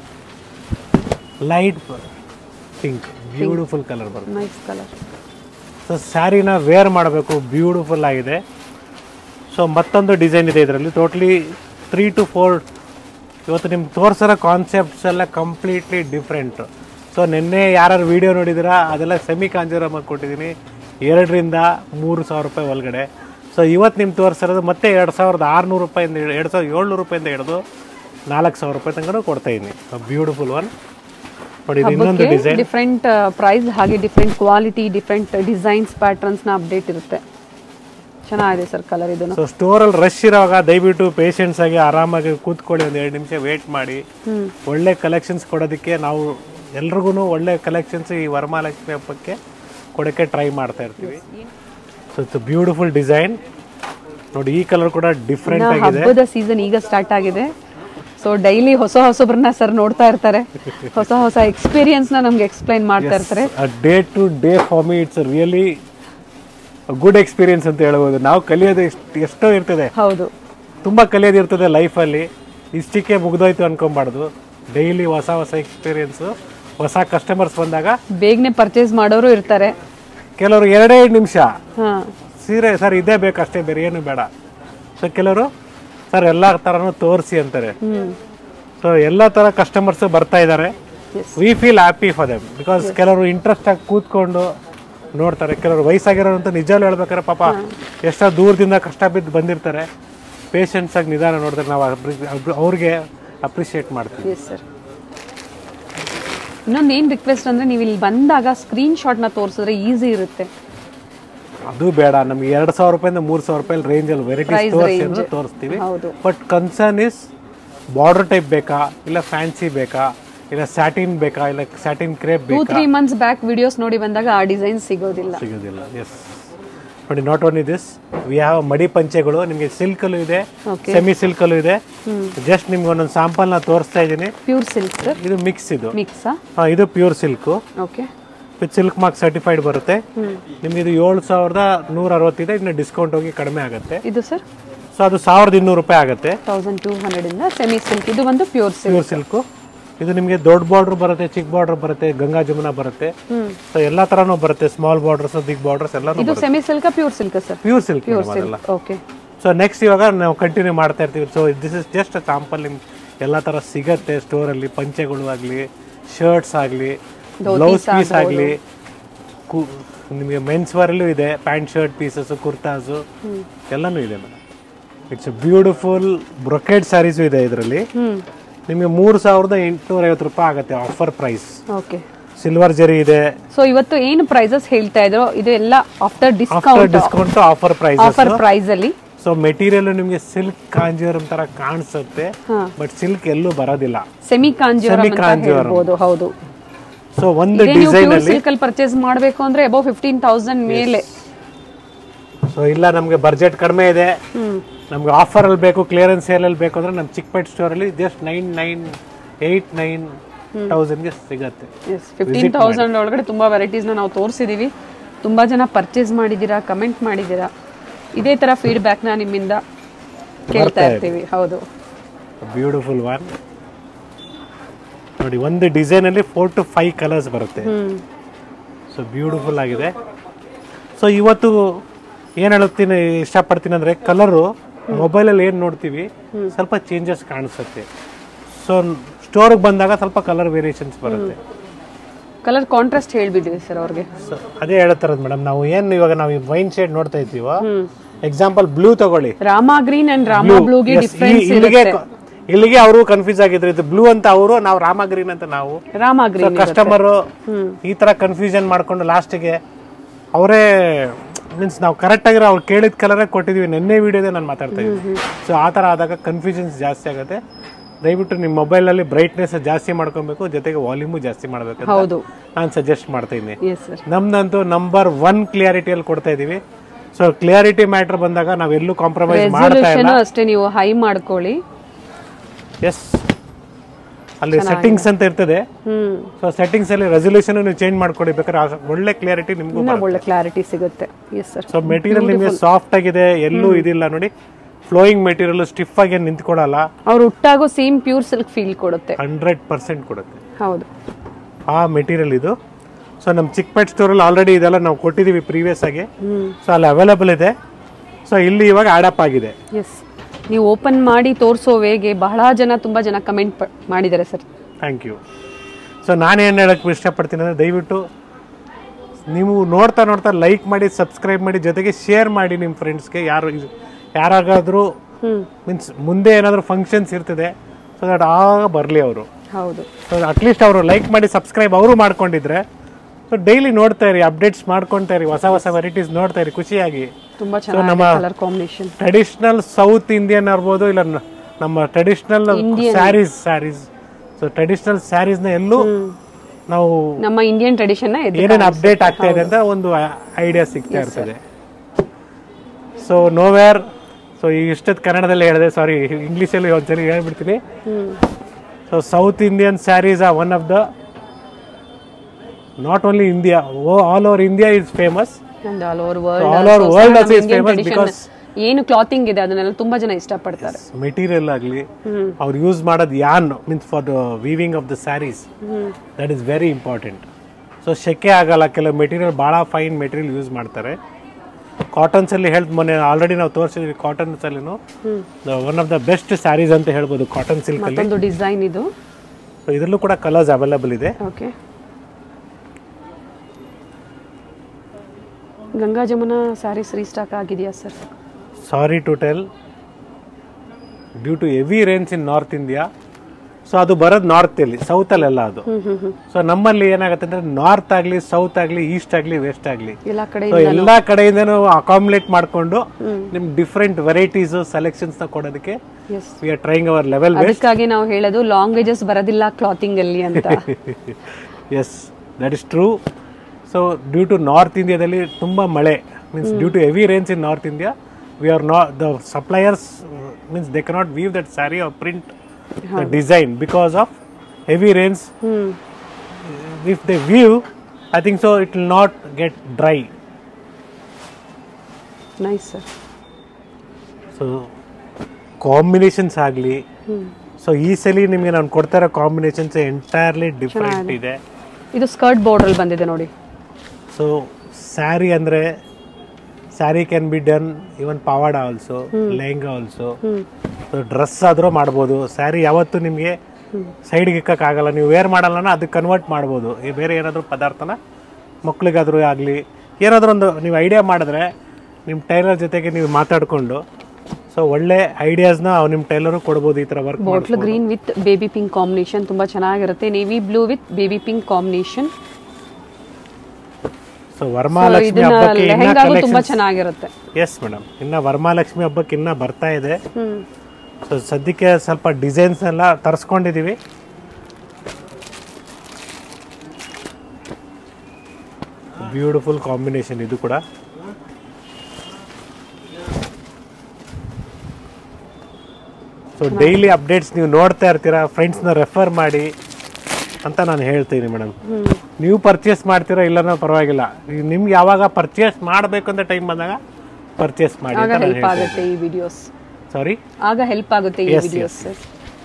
Speaker 1: ಲೈಟ್ ಪಿಂಕ್ ಬ್ಯೂಟಿಫುಲ್ ಕಲರ್ ಬರುತ್ತೆ
Speaker 2: ನೈಸ್ ಕಲರ್
Speaker 1: ಸೊ ಸ್ಯಾರಿನ ವೇರ್ ಮಾಡಬೇಕು ಬ್ಯೂಟಿಫುಲ್ ಆಗಿದೆ ಸೊ ಮತ್ತೊಂದು ಡಿಸೈನ್ ಇದೆ ಇದರಲ್ಲಿ ಟೋಟ್ಲಿ ತ್ರೀ ಟು ಫೋರ್ ಇವತ್ತು ನಿಮ್ಗೆ ತೋರಿಸಿರೋ ಕಾನ್ಸೆಪ್ಟ್ಸ್ ಎಲ್ಲ ಕಂಪ್ಲೀಟ್ಲಿ ಡಿಫ್ರೆಂಟ್ ಸೊ ನಿನ್ನೆ ಯಾರು ವಿಡಿಯೋ ನೋಡಿದಿರಾ ಅದೆಲ್ಲ ಸೆಮಿ ಕಾಂಜೂರಮ್ ಕೊಟ್ಟಿದ್ದೀನಿ ಎರಡರಿಂದ ಮೂರು ಸಾವಿರ ರೂಪಾಯಿ ಒಳಗಡೆ ಸೊ ಇವತ್ತು ನಿಮ್ಗೆ ತೋರಿಸಿರೋದು ಮತ್ತೆ ಎರಡು ಸಾವಿರದ ಆರುನೂರು ರೂಪಾಯಿಂದ ಎರಡು ಸಾವಿರದ ಏಳ್ನೂರು ರೂಪಾಯಿಂದ ಹಿಡಿದು ನಾಲ್ಕು ಸಾವಿರ ರೂಪಾಯಿ ತನಕ ಕೊಡ್ತಾ ಇದ್ದೀನಿ ಬ್ಯೂಟಿಫುಲ್ ಒನ್ ನೋಡಿ ಇದು ಇನ್ನೊಂದು ಡಿಸೈನ್
Speaker 2: ಡಿಫ್ರೆಂಟ್ ಪ್ರೈಸ್ ಹಾಗೆ different quality different designs patterns ನ ಅಪ್ಡೇಟ್ ಇರುತ್ತೆ ಚೆನ್ನಾಗಿದೆ ಸರ್ ಕಲರ್ ಇದನ್ನು
Speaker 1: ಸೊ ಸ್ಟೋರಲ್ಲಿ ರಶ್ ಇರೋವಾಗ ದಯವಿಟ್ಟು ಪೇಷಂಟ್ಸ್ ಆಗಿ ಆರಾಮಾಗಿ ಕೂತ್ಕೊಳ್ಳಿ ಒಂದು ಎರಡು ನಿಮಿಷ ವೇಟ್ ಮಾಡಿ
Speaker 2: ಹ್ಮ್
Speaker 1: ಒಳ್ಳೆ ಕಲೆಕ್ಷನ್ಸ್ ಕೊಡೋದಕ್ಕೆ ನಾವು ಎಲ್ರಿಗೂ ಒಳ್ಳೆ ಕಲೆಕ್ಷನ್ಸ್ ಈ ವರಮಹಾಲಕ್ಷ್ಮಿ ಹಬ್ಬಕ್ಕೆ ಕೊಡೋಕ್ಕೆ ಟ್ರೈ ಮಾಡ್ತಾ ಇರ್ತೀವಿ ಸೊ ಇಟ್ಸ್ ಬ್ಯೂಟಿಫುಲ್ ಡಿಸೈನ್ ನೋಡಿ ಈ ಕಲರ್ ಕೂಡ ಡಿಫ್ರೆಂಟ್
Speaker 2: ಇನ್ನ
Speaker 1: ಆಗಿದೆ
Speaker 2: ಹಬ್ಬದ ಸೀಸನ್ ಈಗ ಸ್ಟಾರ್ಟ್ ಆಗಿದೆ ಸೊ ಡೈಲಿ ಹೊಸ ಹೊಸಬ್ರನ್ನ ಸರ್ ನೋಡ್ತಾ ಇರ್ತಾರೆ ಹೊಸ ಹೊಸ ಎಕ್ಸ್ಪೀರಿಯನ್ಸ್ ನ ನಮ್ಗೆ ಎಕ್ಸ್ಪ್ಲೈನ್ ಮಾಡ್ತಾ ಇರ್ತಾರೆ
Speaker 1: day to day for me it's really good experience ಅಂತ ಹೇಳ್ಬೋದು ನಾವು ಕಲಿಯೋದು ಎಷ್ಟು ಎಷ್ಟೋ ಇರ್ತದೆ
Speaker 2: ಹೌದು
Speaker 1: ತುಂಬ ಕಲಿಯೋದಿರ್ತದೆ ಲೈಫಲ್ಲಿ ಇಷ್ಟಕ್ಕೆ ಮುಗ್ದೋಯ್ತು ಅನ್ಕೊಬಾರ್ದು ಡೈಲಿ ಹೊಸ ಹೊಸ ಎಕ್ಸ್ಪೀರಿಯನ್ಸು ಹೊಸ ಕಸ್ಟಮರ್ಸ್ ಬಂದಾಗ
Speaker 2: ಬೇಗನೆ ಪರ್ಚೇಸ್ ಮಾಡೋರು ಇರ್ತಾರೆ
Speaker 1: ಕೆಲವರು ಎರಡೇ ನಿಮಿಷ
Speaker 2: ಹಾ
Speaker 1: ಸೀರೆ ಸರ್ ಇದೇ ಬೇಕು ಅಷ್ಟೇ ಬೇರೆ ಏನು ಬೇಡ ಸೊ ಕೆಲವರು ಸರ್ ಎಲ್ಲ ಥರನೂ ತೋರಿಸಿ ಅಂತಾರೆ
Speaker 2: ಹ್ಮ್
Speaker 1: ಸೊ ಎಲ್ಲ ಥರ ಕಸ್ಟಮರ್ಸ್ ಬರ್ತಾ ಇದ್ದಾರೆ
Speaker 2: Yes.
Speaker 1: We feel happy for them because ಕೆಲವರು ಇಂಟ್ರೆಸ್ಟ್ ಆಗಿ ಕೂತ್ಕೊಂಡು ನೋಡ್ತಾರೆ ಕೆಲವರು ವಯಸ್ಸಾಗಿರೋರಂತೂ ನಿಜವೂ ಹೇಳ್ಬೇಕಾದ್ರೆ ಪಾಪ ಎಷ್ಟೋ ದೂರದಿಂದ ಕಷ್ಟ ಬಿದ್ದು ಬಂದಿರ್ತಾರೆ ಪೇಷನ್ಸ್ ಆಗಿ ನಿಧಾನ ನೋಡಿದ್ರೆ ನಾವು ಅಪ್ರಿ- ಅವ್ರಿಗೆ ಅಪ್ರಿಷಿಯೇಟ್ ಮಾಡ್ತೀವಿ
Speaker 2: ಎಸ್ ಸರ್ ಇನ್ನೊಂದು ಏನು ರಿಕ್ವೆಸ್ಟ್ ಅಂದ್ರೆ ನೀವು ಇಲ್ಲಿ ಬಂದಾಗ ಸ್ಕ್ರೀನ್ ಶಾಟ್ನ ತೋರಿಸಿದ್ರೆ ಈಸಿ ಇರುತ್ತೆ
Speaker 1: ಅದು ಬೇಡ ನಮ್ಗೆ ಎರಡು ಸಾವಿರ ರೂಪಾಯಿಂದ ಮೂರು ಸಾವಿರ ರೂಪಾಯಿ ರೇಂಜಲ್ಲಿ ವೆರೈಟೀಸ್ ತೋರಿಸಿ ಅಂದ್ರೆ ತೋರಿಸ್ತೀವಿ
Speaker 2: ಹೌದು
Speaker 1: but concern is border type ಬೇಕಾ ಇಲ್ಲ ಫ್ಯಾನ್ಸಿ ಬೇಕಾ ಇಲ್ಲ ಸ್ಯಾಟಿನ್ ಬೇಕಾ ಇಲ್ಲ ಸ್ಯಾಟಿನ್ ಕ್ರೇಪ್
Speaker 2: ಟೂ
Speaker 1: ಬೇಕಾ
Speaker 2: ತ್ರೀ ಮಂತ್ಸ್ ಬ್ಯಾಕ್ ವಿಡಿಯೋಸ್ ನೋಡಿ ಬಂದಾಗ ಆ ಡಿಸೈನ್ ಸಿಗೋದಿಲ್ಲ
Speaker 1: ಸಿಗೋದಿಲ್ಲ ಎಸ್ ನೋಡಿ not only this we have ಮಡಿ ಪಂಚೆಗಳು ನಿಮಗೆ ಸಿಲ್ಕಲ್ಲೂ ಇದೆ
Speaker 2: Okay.
Speaker 1: ಸೆಮಿ ಸಿಲ್ಕಲ್ಲೂ ಇದೆ ಜಸ್ಟ್ ನಿಮ್ಗೆ ಒಂದೊಂದು ಸ್ಯಾಂಪಲ್ನ ತೋರಿಸ್ತಾ ಇದ್ದೀನಿ
Speaker 2: ಪ್ಯೂರ್ ಸಿಲ್ಕ್ ಸರ್
Speaker 1: ಇದು ಮಿಕ್ಸ್ ಇದು
Speaker 2: ಮಿಕ್ಸಾ
Speaker 1: ಹಾ, ಇದು pure silk
Speaker 2: okay
Speaker 1: with silk mark certified ಬರುತ್ತೆ ನಿಮ್ಗೆ ಇದು ಏಳು ಸಾವಿರದ ನೂರ ಅರವತ್ತಿದೆ ಇನ್ನು ಡಿಸ್ಕೌಂಟ್ ಹೋಗಿ ಕಡಿಮೆ ಆಗುತ್ತೆ
Speaker 2: ಇದು ಸರ್
Speaker 1: ಸೊ ಅದು ಸಾವಿರದ ಇನ್ನೂರು ರೂಪಾಯಿ ಆಗುತ್ತೆ
Speaker 2: ತೌಸಂಡ್ ಟೂ ಹಂಡ್ರೆಡ್ ಇಂದ ಸೆಮಿ ಸಿಲ್ಕ್ ಇದು ಒಂದು ಪ್ಯೂರ್ ಸಿಲ್ಕ್
Speaker 1: ಪ್ಯೂರ್ ಸಿಲ್ಕು ಇದು ನಿಮಗೆ ದೊಡ್ಡ ಬಾರ್ಡರ್ ಬರುತ್ತೆ ಚಿಕ್ಕ ಬಾರ್ಡರ್ ಬರುತ್ತೆ ಗಂಗಾ ಜಮುನಾ ಬರುತ್ತೆ
Speaker 2: ಹ್ಮ್
Speaker 1: ಸೊ ಎಲ್ಲಾ ತರನೂ ಬರುತ್ತೆ ಸ್ಮಾಲ್ ಬಾರ್ಡರ್ಸ್ ಬಿಗ್ ಬಾರ್ಡರ್ಸ್ ಎಲ್ಲಾನು
Speaker 2: ಇದು semi silk pure silk sir
Speaker 1: pure silk
Speaker 2: pure
Speaker 1: ಅದೆಲ್ಲ
Speaker 2: ಸಿಲ್ಕ್ ಓಕೆ
Speaker 1: ಸೊ ನೆಕ್ಸ್ಟ್ ಇವಾಗ ನಾವು ಕಂಟಿನ್ಯೂ ಮಾಡ್ತಾ ಇರ್ತೀವಿ so this is just sample ನಿಮ್ಗೆ ಎಲ್ಲ ಥರ ಸಿಗತ್ತೆ ಸ್ಟೋರಲ್ಲಿ ಪಂಚೆಗಳು ಆಗಲಿ ಶರ್ಟ್ಸ್ ಆಗಲಿ ಬ್ಲೌಸ್ ಪೀಸ್ ಆಗಲಿ ಕು ನಿಮಗೆ ಮೆನ್ಸ್ ವರಲ್ಲೂ ಇದೆ ಪ್ಯಾಂಟ್ ಶರ್ಟ್ ಪೀಸಸ್ಸು ಕುರ್ತಾಸು ಎಲ್ಲನೂ ಇದೆ madam it's beautiful brocade saris ಇದೆ ಇದರಲ್ಲಿ
Speaker 2: ಹ್ಮ್
Speaker 1: ನಿಮಗೆ ಮೂರು ಸಾವಿರದ ಎಂಟುನೂರ ಐವತ್ತು ರೂಪಾಯಿ ಆಗುತ್ತೆ ಆಫರ್ ಪ್ರೈಸ್
Speaker 2: ಓಕೆ
Speaker 1: ಸಿಲ್ವರ್ ಜರಿ ಇದೆ
Speaker 2: ಸೊ ಇವತ್ತು ಏನು ಪ್ರೈಸಸ್ ಹೇಳ್ತಾ ಇದ್ರು ಇದು ಎಲ್ಲ after
Speaker 1: after
Speaker 2: discount
Speaker 1: discount offer price
Speaker 2: offer price ಅಲ್ಲಿ
Speaker 1: ಸೊ ಮೆಟೀರಿಯಲ್ ನಿಮಗೆ ಸಿಲ್ಕ್ ಕಾಂಜೀವರಂ ತರ ಕಾಣಿಸುತ್ತೆ
Speaker 2: ಹಾ.
Speaker 1: ಬಟ್ ಸಿಲ್ಕ್ ಎಲ್ಲೂ ಬರೋದಿಲ್ಲ
Speaker 2: ಸೆಮಿ ಕಾಂಜೀವರಂ
Speaker 1: Semi
Speaker 2: ಅಂತ
Speaker 1: ಕಾಂಜೀವರಂ.
Speaker 2: ಹೇಳ್ಬೋದು ಹೌದು
Speaker 1: ಸೊ ಒಂದು
Speaker 2: ಇದೇ ನೀವು
Speaker 1: ಡಿಸೈನ್
Speaker 2: ಪ್ಯೂರ್
Speaker 1: ಅಲ್ಲಿ
Speaker 2: ಸಿಲ್ಕ್ ಅಲ್ಲಿ ಪರ್ಚೇಸ್ ಮಾಡಬೇಕು ಅಂದ್ರೆ ಅಬೌವ್ ಫಿಫ್ಟೀನ್ ತೌಸಂಡ್ ಮೇಲೆ
Speaker 1: ಸೊ ಇಲ್ಲ ನಮಗೆ ಬಜೆಟ್ ಕಡಿಮೆ ಇದೆ
Speaker 2: ಹ್ಮ್
Speaker 1: ನಮ್ಗೆ ಆಫರಲ್ಲಿ ಬೇಕು ಕ್ಲಿಯರೆನ್ಸ್ ಸೇಲಲ್ಲಿ ಬೇಕು ಅಂದರೆ ನಮ್ಮ ಚಿಕ್ಕಪೇಟ್ ಸ್ಟೋರಲ್ಲಿ just nine nine eight nine ತೌಸಂಡ್ಗೆ ಸಿಗತ್ತೆ
Speaker 2: ಎಸ್ ಫಿಫ್ಟೀನ್ ತೌಸಂಡ್ ಒಳಗಡೆ ತುಂಬ ವೆರೈಟೀಸ್ನ ನಾವು ತೋರಿಸಿದ್ದೀವಿ ತುಂಬ ಜನ ಪರ್ಚೇಸ್ ಮಾಡಿದ್ದೀರಾ ಕಮೆಂಟ್ ಮಾಡಿದ್ದೀರಾ ಇದೇ ಥರ ಫೀಡ್ಬ್ಯಾಕ್ನ ನಿಮ್ಮಿಂದ ಕೇಳ್ತಾ ಇರ್ತೀವಿ ಹೌದು
Speaker 1: ಬ್ಯೂಟಿಫುಲ್ ಒನ್ ನೋಡಿ ಒಂದು ಡಿಸೈನಲ್ಲಿ ಫೋರ್ ಟು ಫೈವ್ ಕಲರ್ಸ್ ಬರುತ್ತೆ
Speaker 2: ಹ್ಮ್
Speaker 1: ಸೊ ಬ್ಯೂಟಿಫುಲ್ ಆಗಿದೆ ಸೊ ಇವತ್ತು ಏನು ಹೇಳುತ್ತೀನಿ ಇಷ್ಟಪಡ್ತೀನಿ ಅಂದರೆ ಕಲರು ಮೊಬೈಲಲ್ಲಿ ಏನು ನೋಡ್ತೀವಿ ಸ್ವಲ್ಪ ಚೇಂಜಸ್ ಕಾಣಿಸುತ್ತೆ ಸೊ ಸ್ಟೋರ್ಗೆ ಬಂದಾಗ ಸ್ವಲ್ಪ ಕಲರ್ ವೇರಿಯೇಷನ್ಸ್ ಬರುತ್ತೆ
Speaker 2: ಕಲರ್ ಕಾಂಟ್ರಾಸ್ಟ್ ಹೇಳ್ಬಿದ್ದೀವಿ ಸರ್ ಅವ್ರಿಗೆ
Speaker 1: ಸೊ ಅದೇ ಹೇಳ್ತಾರದು ಮೇಡಮ್ ನಾವು ಏನು ಇವಾಗ ನಾವು ವೈನ್ ಶೇಡ್ ನೋಡ್ತಾ ಇದ್ದೀವೋ
Speaker 2: ಹ್ಮ್
Speaker 1: ಎಕ್ಸಾಂಪಲ್ ಬ್ಲೂ ತಗೊಳ್ಳಿ
Speaker 2: ರಾಮ ಗ್ರೀನ್ ಅಂಡ್ ರಾಮ ಬ್ಲೂಗೆ
Speaker 1: Yes,
Speaker 2: ಡಿಫ್ರೆನ್ಸ್
Speaker 1: ಈ- ಇಲ್ಲಿಗೆ ಇಲ್ಲಿಗೆ ಅವರು ಕನ್ಫ್ಯೂಸ್ ಆಗಿದ್ರು ಇದು ಬ್ಲೂ ಅಂತ ಅವರು ನಾವು ರಾಮ ಗ್ರೀನ್ ಅಂತ ನಾವು
Speaker 2: ರಾಮ ಗ್ರೀನ್
Speaker 1: ಕಸ್ಟಮರು ಈ ತರ ಕನ್ಫ್ಯೂಷನ್ ಮಾಡ್ಕೊಂಡು ಲಾಸ್ಟಿಗೆ ಅವರೇ ಮೀನ್ಸ್ ನಾವು ಕರೆಕ್ಟ್ ಆಗಿರೋ ಅವ್ರು ಕೇಳಿದ ಕಲರೇ ಕೊಟ್ಟಿದೀವಿ ನಿನ್ನೆ ವಿಡಿಯೋದೇ ನಾನು ಮಾತಾಡ್ತಾ ಇದ್ದೀನಿ ಸೊ ಆ ಥರ ಆದಾಗ ಕನ್ಫ್ಯೂಷನ್ಸ್ ಜಾಸ್ತಿ ಆಗುತ್ತೆ ದಯವಿಟ್ಟು ನಿಮ್ಮ ಮೊಬೈಲಲ್ಲಿ ಬ್ರೈಟ್ನೆಸ್ ಜಾಸ್ತಿ ಮಾಡ್ಕೊಬೇಕು ಜೊತೆಗೆ ವಾಲ್ಯೂಮು ಜಾಸ್ತಿ ಮಾಡಬೇಕು
Speaker 2: ಹೌದು
Speaker 1: ನಾನು ಸಜೆಸ್ಟ್ ಮಾಡ್ತಾ ಇದ್ದೀನಿ
Speaker 2: ಎಸ್ ಸರ್
Speaker 1: ನಮ್ದಂತೂ ನಂಬರ್ ಒನ್ ಕ್ಲಿಯಾರಿಟಿಯಲ್ಲಿ ಕೊಡ್ತಾ ಇದೀವಿ ಸೊ ಕ್ಲಿಯಾರಿಟಿ ಮ್ಯಾಟರ್ ಬಂದಾಗ ನಾವೆಲ್ಲೂ ಕಾಂಪ್ರಮೈಸ್ ಮಾಡ್ತಾ ಇಲ್ಲ
Speaker 2: ರೆಸಲ್ಯೂಷನ್ ಅಷ್ಟೇ ನೀವು ಹೈ ಮಾಡ್ಕೊಳ್ಳಿ
Speaker 1: ಎಸ್ ಅಲ್ಲಿ ಸೆಟ್ಟಿಂಗ್ಸ್ ಅಂತ ಇರ್ತದೆ
Speaker 2: ಹ್ಮ್
Speaker 1: ಸೊ ಸೆಟ್ಟಿಂಗ್ಸ್ ಅಲ್ಲಿ ರೆಸೊಲ್ಯೂಷನ್ ನೀವು ಚೇಂಜ್ ಮಾಡ್ಕೊಳ್ಳಿ ಬೇಕಾದ್ರೆ ಆ ಒಳ್ಳೆ ಕ್ಲಿಯಾರಿಟಿ ನಿಮಗೂ
Speaker 2: ಇನ್ನ ಒಳ್ಳೆ ಕ್ಲಾರಿಟಿ ಸಿಗುತ್ತೆ ಎಸ್ ಸರ್
Speaker 1: ಸೊ ಮೆಟೀರಿಯಲ್ ನಿಮಗೆ ಸಾಫ್ಟ್ ಆಗಿದೆ ಎಲ್ಲೂ ಇದಿಲ್ಲ ನೋಡಿ ಫ್ಲೋಯಿಂಗ್ ಮೆಟೀರಿಯಲ್ ಸ್ಟಿಫ್ ಆಗಿ ಏನ್ ನಿಂತ್ಕೊಳ್ಳಲ್ಲ
Speaker 2: ಅವ್ರು ಹುಟ್ಟಾಗೋ ಸೇಮ್ ಪ್ಯೂರ್ ಸಿಲ್ಕ್ ಫೀಲ್ ಕೊಡುತ್ತೆ
Speaker 1: ಹಂಡ್ರೆಡ್ ಪರ್ಸೆಂಟ್ ಕೊಡುತ್ತೆ
Speaker 2: ಹೌದು
Speaker 1: ಆ ಮೆಟೀರಿಯಲ್ ಇದು ಸೊ ನಮ್ಮ ಚಿಕ್ಕಪೇಟ್ ಸ್ಟೋರಲ್ಲಿ ಆಲ್ರೆಡಿ ಇದೆಲ್ಲ ನಾವು ಕೊಟ್ಟಿದ್ದೀವಿ ಪ್ರೀವಿಯಸ್ ಆಗಿ
Speaker 2: ಹ್ಮ್
Speaker 1: ಸೊ ಅಲ್ಲಿ ಅವೈಲೇಬಲ್ ಇದೆ ಸೊ ಇಲ್ಲಿ ಇವಾಗ ಆಡಪ್ ಆಗಿದೆ
Speaker 2: ಎಸ್ ನೀವು ಓಪನ್ ಮಾಡಿ ತೋರಿಸೋ ವೇಗೆ ಬಹಳ ಜನ ತುಂಬಾ ಜನ ಕಮೆಂಟ್ ಮಾಡಿದ್ದಾರೆ ಸರ್
Speaker 1: ಥ್ಯಾಂಕ್ ಯು ಸೊ ನಾನೇನು ಹೇಳಕ್ಕೆ ಇಷ್ಟಪಡ್ತೀನಿ ಅಂದರೆ ದಯವಿಟ್ಟು ನೀವು ನೋಡ್ತಾ ನೋಡ್ತಾ ಲೈಕ್ ಮಾಡಿ ಸಬ್ಸ್ಕ್ರೈಬ್ ಮಾಡಿ ಜೊತೆಗೆ ಶೇರ್ ಮಾಡಿ ನಿಮ್ಮ ಫ್ರೆಂಡ್ಸ್ಗೆ ಯಾರು ಯಾರಾಗಾದರೂ
Speaker 2: ಹ್ಮ್
Speaker 1: ಮೀನ್ಸ್ ಮುಂದೆ ಏನಾದರೂ ಫಂಕ್ಷನ್ಸ್ ಇರ್ತದೆ ಸೊ ದಟ್ ಆಗ ಬರಲಿ ಅವರು
Speaker 2: ಹೌದು
Speaker 1: ಸೊ ಅಟ್ಲೀಸ್ಟ್ ಅವರು ಲೈಕ್ ಮಾಡಿ ಸಬ್ಸ್ಕ್ರೈಬ್ ಅವರು ಮಾಡ್ಕೊಂಡಿದ್ರೆ ಸೊ ಡೈಲಿ ನೋಡ್ತಾ ಇರಿ ಅಪ್ಡೇಟ್ಸ್ ಮಾಡ್ಕೊಳ್ತಾ ಇರಿ ಹೊಸ ಹೊಸ ವೆರೈಟೀಸ್ ನೋಡ್ತಾ ಇರಿ ಖುಷಿಯಾಗಿ
Speaker 2: ತುಂಬಾ ಚೆನ್ನಾಗಿದೆ colour combination
Speaker 1: traditional south Indian ಇರ್ಬೋದು ಇಲ್ಲ ನ- ನಮ್ಮ traditional saris saris so traditional ಸ್ಯಾರೀಸ್ನ ಎಲ್ಲೂ ನಾವು
Speaker 2: ನಮ್ಮ ಇಂಡಿಯನ್ ಟ್ರೆಡಿಷನ್
Speaker 1: ಏನೇನು ಅಪ್ಡೇಟ್ ಆಗ್ತಾ ಇದೆ ಅಂತ ಒಂದು ಐಡಿಯಾ ಸಿಗ್ತಾ ಇರ್ತದೆ ಸೊ ನೋವೇರ್ ಸೊ ಈ ಇಷ್ಟೊತ್ತು ಕನ್ನಡದಲ್ಲಿ ಹೇಳಿದೆ ಸಾರಿ ಇಂಗ್ಲೀಷಲ್ಲಿ ಒಂದ್ಸಲಿ ಹೇಳ್ಬಿಡ್ತೀನಿ
Speaker 2: hmm
Speaker 1: so south Indian saris are one of the not only India all over India is famous
Speaker 2: and all over
Speaker 1: all over world also is
Speaker 2: world
Speaker 1: famous because-
Speaker 2: ಏನು ಕ್ಲಾತಿಂಗ್ ಇದೆ ಅದನ್ನೆಲ್ಲ ತುಂಬಾ ಜನ ಇಷ್ಟಪಡ್ತಾರೆ
Speaker 1: ಮೆಟೀರಿಯಲ್ ಆಗಲಿ
Speaker 2: ಹ್ಮ್
Speaker 1: ಅವ್ರು ಯೂಸ್ ಮಾಡೋದು yarn means for the weaving of the saris
Speaker 2: hmm
Speaker 1: that is very important so ಶೆಕೆ ಆಗಲ್ಲ ಕೆಲವು ಮೆಟೀರಿಯಲ್ ಭಾಳ ಫೈನ್ ಮೆಟೀರಿಯಲ್ ಯೂಸ್ ಮಾಡ್ತಾರೆ ಕಾಟನ್ಸ್ ಅಲ್ಲಿ ಹೇಳ್ದು ಮೊನ್ನೆ ಆಲ್ರೆಡಿ ನಾವು ತೋರಿಸಿದ್ವಿ ಕಾಟನ್ಸ್ ಅಲ್ಲಿನೂ
Speaker 2: hmm
Speaker 1: one of the best saris ಅಂತ ಹೇಳ್ಬೋದು ಕಾಟನ್ ಸಿಲ್ಕ್ ಅಲ್ಲಿ
Speaker 2: ಮತ್ತೊಂದು ಡಿಸೈನ್ ಇದು
Speaker 1: ಸೊ ಇದರಲ್ಲೂ ಕೂಡ ಕಲರ್ಸ್ ಅವೈಲೇಬಲ್ ಇದೆ
Speaker 2: ಓಕೆ ಗಂಗಾ ಜಮುನಾ ಸ್ಯಾರೀಸ್ ರೀಸ್ಟಾಕ್ ಆಗಿದೆಯಾ sir
Speaker 1: sorry to tell due to heavy rains in north India so ಅದು ಬರೋದು ನಾರ್ತ್ ಅಲ್ಲಿ ಸೌತ್ ಅಲ್ಲೆಲ್ಲ ಅದು
Speaker 2: ಹ್ಮ್ ಹ್ಮ್ ಹ್ಮ್
Speaker 1: ಸೊ ನಮ್ಮಲ್ಲಿ ಏನಾಗುತ್ತೆ ಅಂದ್ರೆ ನಾರ್ತ್ ಆಗಲಿ ಸೌತ್ ಆಗಲಿ ಈಸ್ಟ್ ಆಗಲಿ ವೆಸ್ಟ್ ಆಗಲಿ
Speaker 2: ಎಲ್ಲ ಕಡೆ
Speaker 1: ಸೊ ಎಲ್ಲಾ ಕಡೆಯಿಂದನೂ ಅಕಾಮಿಡೇಟ್ ಮಾಡಿಕೊಂಡು ನಿಮ್ಗೆ ಡಿಫ್ರೆಂಟ್ ವೆರೈಟೀಸ್ ಸೆಲೆಕ್ಷನ್ಸ್ ನ ಕೊಡೋದಕ್ಕೆ
Speaker 2: yes
Speaker 1: we are trying our level
Speaker 2: ಅದಕ್ಕಾಗಿ ನಾವು ಹೇಳೋದು ಲಾಂಗ್ವೇಜಸ್ ಬರೋದಿಲ್ಲ ಕ್ಲಾತಿಂಗ್ ಅಲ್ಲಿ ಅಂತ
Speaker 1: yes that is true so due to north ಇಂಡಿಯಾದಲ್ಲಿ ತುಂಬ ಮಳೆ means due to heavy rains in north India we are not the suppliers means they cannot weave that sari or print the design because of heavy rains
Speaker 2: hmm
Speaker 1: if they weave I think so it will not get dry
Speaker 2: nice sir
Speaker 1: so combinations ಆಗಲಿ
Speaker 2: hmm
Speaker 1: so ಈ ಸಲ ನಿಮಗೆ ನಾನು ಕೊಡ್ತಾ ಇರೋ combinations entirely different ಇದೆ
Speaker 2: ಇದು skirt border ಬಂದಿದೆ ನೋಡಿ
Speaker 1: ಸೊ ಸ್ಯಾರಿ ಅಂದರೆ sari can be done even pavada also lehenga also
Speaker 2: hmm
Speaker 1: so dress ಆದರೂ ಮಾಡ್ಬೋದು ಸ್ಯಾರಿ ಯಾವತ್ತೂ ನಿಮಗೆ ಸೈಡ್ಗೆ ಇಕ್ಕೋಕ್ಕಾಗಲ್ಲ ನೀವು ವೇರ್ ಮಾಡಲ್ಲ ಅದಕ್ಕೆ ಕನ್ವರ್ಟ್ ಮಾಡ್ಬೋದು ಈ ಬೇರೆ ಏನಾದರೂ ಪದಾರ್ಥನ ಮಕ್ಳಿಗಾದರೂ ಆಗಲಿ ಏನಾದರೂ ಒಂದು ನೀವು ಐಡಿಯಾ ಮಾಡಿದ್ರೆ ನಿಮ್ಮ ಟೈಲರ್ ಜೊತೆಗೆ ನೀವು ಮಾತಾಡಿಕೊಂಡು ಸೊ ಒಳ್ಳೆ ಐಡಿಯಾಸ್ನ ನಿಮ್ಮ ಟೈಲರು ಕೊಡ್ಬೋದು ಈ ಥರ work
Speaker 2: bottle green with baby pink combination ತುಂಬಾ ಚೆನ್ನಾಗಿರುತ್ತೆ navy blue with baby pink combination
Speaker 1: so Varamahalakshmi
Speaker 2: ಇದನ್ನ
Speaker 1: ಹಬ್ಬಕ್ಕೆ ಇನ್ನ
Speaker 2: ಲೆಹಂಗಾಗೂ ತುಂಬಾ
Speaker 1: ಕಲೆಕ್ಷನ್
Speaker 2: ಚೆನ್ನಾಗಿರುತ್ತೆ
Speaker 1: ಎಸ್ ಮೇಡಮ್ ಇನ್ನ ವರಮಹಾಲಕ್ಷ್ಮಿ ಹಬ್ಬಕ್ಕೆ ಇನ್ನ ಬರ್ತಾ ಇದೆ
Speaker 2: ಹ್ಮ್
Speaker 1: ಸೊ ಸದ್ಯಕ್ಕೆ ಸ್ವಲ್ಪ ಡಿಸೈನ್ಸ್ ಎಲ್ಲ ತರಿಸ್ಕೊಂಡಿದ್ದೀವಿ ಬ್ಯೂಟಿಫುಲ್ ಕಾಂಬಿನೇಷನ್ ಇದು ಕೂಡ ಸೊ ಡೈಲಿ ಅಪ್ಡೇಟ್ಸ್ ನೀವು ನೋಡ್ತಾ ಇರ್ತೀರಾ ಫ್ರೆಂಡ್ಸ್ನ ರೆಫರ್ ಮಾಡಿ ಅಂತ ನಾನು ಹೇಳ್ತೀನಿ ಮೇಡಮ್ ನೀವು ಪರ್ಚೇಸ್ ಮಾಡ್ತೀರಾ ಇಲ್ಲನೋ ಪರವಾಗಿಲ್ಲ ಈಗ ನಿಮ್ಗೆ ಯಾವಾಗ ಪರ್ಚೇಸ್ ಮಾಡಬೇಕು ಅಂತ ಟೈಮ್ ಬಂದಾಗ ಪರ್ಚೇಸ್ ಮಾಡಿ
Speaker 2: ಆಗ
Speaker 1: ಅಂತ ನಾನು
Speaker 2: ಹೆಲ್ಪ್
Speaker 1: ಹೇಳ್ತೀನಿ
Speaker 2: ಆಗುತ್ತೆ ಈ ವಿಡಿಯೋಸ್
Speaker 1: ಸಾರಿ
Speaker 2: ಆಗ ಹೆಲ್ಪ್ ಆಗುತ್ತೆ ಈ
Speaker 1: Yes,
Speaker 2: ವಿಡಿಯೋಸ್ ಸರ್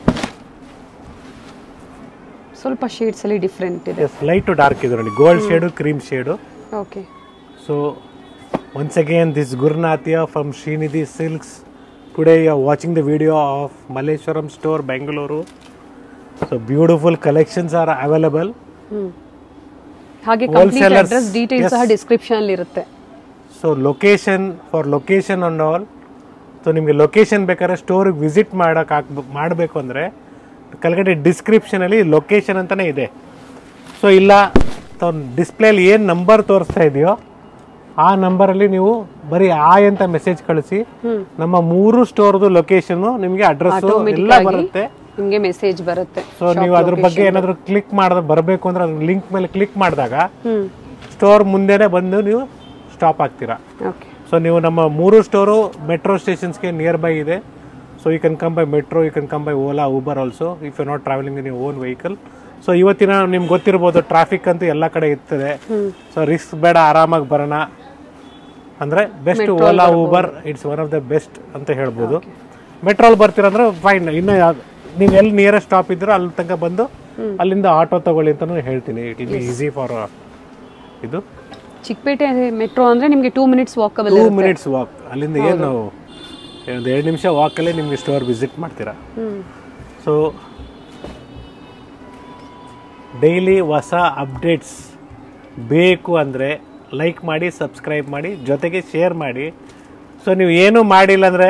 Speaker 2: ಸ್ವಲ್ಪ ಶೇಡ್ಸ್ ಅಲ್ಲಿ ಡಿಫ್ರೆಂಟ್ ಇದೆ
Speaker 1: ಎಸ್ ಲೈಟ್ ಟು ಡಾರ್ಕ್ ಇದೆ ನೋಡಿ gold shade cream shade
Speaker 2: okay
Speaker 1: so once again this ಗುರುನಾಥಿಯ from Srinidhi silks today you are watching the video of Malleshwaram store Bengaluru so beautiful collections are available
Speaker 2: hmm ಹಾಗೆ complete
Speaker 1: Wholesalers,
Speaker 2: address details ಸಹ description ಅಲ್ಲಿ ಇರುತ್ತೆ
Speaker 1: so location for location and all so ನಿಮಗೆ location ಬೇಕಾದ್ರೆ ಸ್ಟೋರಿಗೆ visit ಮಾಡೋಕೆ ಹಾಕ್ ಮಾಡಬೇಕು ಅಂದರೆ ಕೆಳಗಡೆ ಡಿಸ್ಕ್ರಿಪ್ಷನಲ್ಲಿ ಲೊಕೇಶನ್ ಅಂತಲೇ ಇದೆ ಸೊ ಇಲ್ಲ ಡಿಸ್ಪ್ಲೇಲಿ ಏನು ನಂಬರ್ ತೋರಿಸ್ತಾ ಇದೆಯೋ ಆ ನಂಬರಲ್ಲಿ ನೀವು ಬರೀ ಆಯ್ ಅಂತ ಮೆಸೇಜ್ ಕಳಿಸಿ ನಮ್ಮ ಮೂರು ಸ್ಟೋರ್ದು ಲೊಕೇಶನ್ ನಿಮಗೆ ಅಡ್ರೆಸ್ ಎಲ್ಲ ಬರುತ್ತೆ
Speaker 2: ನಿಮ್ಗೆ ಮೆಸೇಜ್ ಬರುತ್ತೆ
Speaker 1: ಸೊ ನೀವು ಅದ್ರ ಬಗ್ಗೆ ಏನಾದರೂ ಕ್ಲಿಕ್ ಮಾಡಿದ ಬರಬೇಕು ಅಂದ್ರೆ ಅದ್ರ ಲಿಂಕ್ ಮೇಲೆ ಕ್ಲಿಕ್ ಮಾಡಿದಾಗ
Speaker 2: ಹ್ಮ್
Speaker 1: ಸ್ಟೋರ್ ಮುಂದೆನೆ ಬಂದು ನೀವು ಸ್ಟಾಪ್ ಆಗ್ತೀರಾ
Speaker 2: ಓಕೆ
Speaker 1: ಸೊ ನೀವು ನಮ್ಮ ಮೂರು ಸ್ಟೋರು ಮೆಟ್ರೋ ಸ್ಟೇಷನ್ಸ್ಗೆ ನಿಯರ್ ಬೈ ಇದೆ so you can come by metro you can come by Ola Uber also if you not travelling in own vehicle so ಇವತ್ತಿನ ನಿಮ್ಗೆ ಗೊತ್ತಿರ್ಬೋದು ಟ್ರಾಫಿಕ್ ಅಂತೂ ಎಲ್ಲ ಕಡೆ ಇರ್ತದೆ ಸೊ ರಿಸ್ಕ್ ಬೇಡ ಆರಾಮಾಗಿ ಬರೋಣ ಅಂದರೆ best Ola Uber it's one of the best ಅಂತ ಹೇಳ್ಬೋದು ಮೆಟ್ರೋಲ್ ಬರ್ತೀರಂದ್ರೆ ಫೈನ್ ಇನ್ನು ಯಾವ್ದು ನೀವು ಎಲ್ಲಿ ನಿಯರೆಸ್ಟ್ ಸ್ಟಾಪ್ ಇದ್ದೀರೋ ಅಲ್ಲಿ ತನಕ ಬಂದು ಅಲ್ಲಿಂದ ಆಟೋ ತಗೊಳ್ಳಿ ಅಂತಲೂ ಹೇಳ್ತೀನಿ ಇಟ್ ಇಸ್ ಈಸಿ ಫಾರ್ ಇದು
Speaker 2: ಚಿಕ್ಕಪೇಟೆ ಮೆಟ್ರೋ ಅಂದ್ರೆ ನಿಮ್ಗೆ two minutes walkable
Speaker 1: two minutes walk ಅಲ್ಲಿಂದ ಏನು ಒಂದು ಎರಡು ನಿಮಿಷ ವಾಕಲ್ಲೇ ನಿಮಗೆ ಸ್ಟೋರ್ ವಿಸಿಟ್ ಮಾಡ್ತೀರಾ
Speaker 2: ಹ್ಮ್
Speaker 1: ಸೊ ಡೈಲಿ ಹೊಸ ಅಪ್ಡೇಟ್ಸ್ ಬೇಕು ಅಂದರೆ ಲೈಕ್ ಮಾಡಿ ಸಬ್ಸ್ಕ್ರೈಬ್ ಮಾಡಿ ಜೊತೆಗೆ ಶೇರ್ ಮಾಡಿ ಸೊ ನೀವು ಏನು ಮಾಡಿಲ್ಲ ಅಂದರೆ